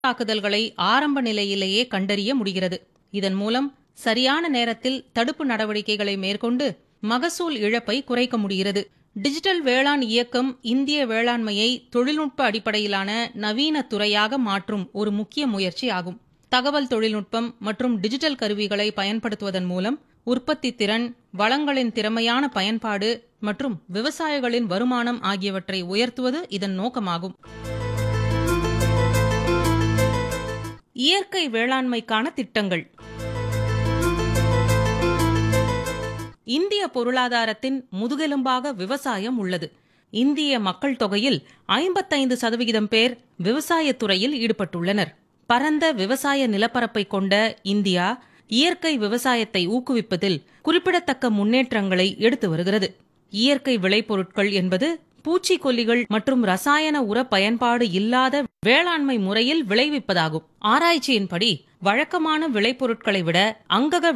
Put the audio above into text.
தாக்குதல்களை ஆரம்ப நிலையிலேயே கண்டறிய முடிகிறது இதன் மூலம் சரியான நேரத்தில் தடுப்பு நடவடிக்கைகளை மேற்கொண்டு மகசூல் இழப்பை குறைக்க முடிகிறது டிஜிட்டல் வேளாண் இயக்கம் இந்திய வேளாண்மையை தொழில்நுட்ப அடிப்படையிலான நவீன துறையாக மாற்றும் ஒரு முக்கிய முயற்சி ஆகும் தகவல் தொழில்நுட்பம் மற்றும் டிஜிட்டல் கருவிகளை பயன்படுத்துவதன் மூலம் உற்பத்தி திறன் வளங்களின் திறமையான பயன்பாடு மற்றும் விவசாயிகளின் வருமானம் ஆகியவற்றை உயர்த்துவது இதன் நோக்கமாகும் இயற்கை வேளாண்மைக்கான திட்டங்கள் இந்திய பொருளாதாரத்தின் முதுகெலும்பாக விவசாயம் உள்ளது இந்திய மக்கள் தொகையில் ஐம்பத்தைந்து சதவிகிதம் பேர் விவசாயத் துறையில் ஈடுபட்டுள்ளனர் பரந்த விவசாய நிலப்பரப்பை கொண்ட இந்தியா இயற்கை விவசாயத்தை ஊக்குவிப்பதில் குறிப்பிடத்தக்க முன்னேற்றங்களை எடுத்து வருகிறது இயற்கை விளைபொருட்கள் என்பது பூச்சிக்கொல்லிகள் மற்றும் ரசாயன உர பயன்பாடு இல்லாத வேளாண்மை முறையில் விளைவிப்பதாகும் ஆராய்ச்சியின்படி வழக்கமான விளைபொருட்களை விட அங்கக